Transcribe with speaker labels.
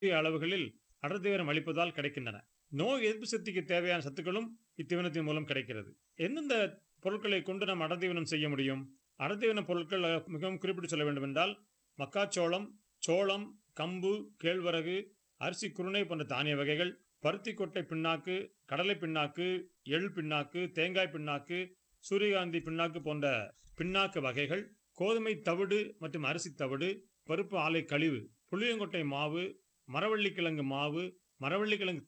Speaker 1: அளவுகளில் அடர்த்தீவிரம் அளிப்பதால் கிடைக்கின்றன நோய் எதிர்ப்பு சக்திக்கு தேவையான சத்துக்களும் இத்தீவனத்தின் மூலம் கிடைக்கிறது எந்தெந்த பொருட்களை கொண்டு நாம் அடர்த்தீவனம் செய்ய முடியும் அடர்த்தீவன பொருட்கள் அஹ், மிகவும் குறிப்பிட்டு சொல்ல வேண்டும் என்றால் மக்காச்சோளம் சோளம் கம்பு கேழ்வரகு அரிசி குருணை போன்ற தானிய வகைகள் பருத்தி கொட்டை பிண்ணாக்கு கடலை பிண்ணாக்கு எள் பிண்ணாக்கு தேங்காய் பிண்ணாக்கு சூரியகாந்தி பிண்ணாக்கு போன்ற பிண்ணாக்கு வகைகள் கோதுமை தவிடு மற்றும் அரிசி தவிடு பருப்பு ஆலை கழிவு புளியங்கொட்டை மாவு மரவள்ளிக்கிழங்கு மாவு மரவள்ளிக்கிழங்கு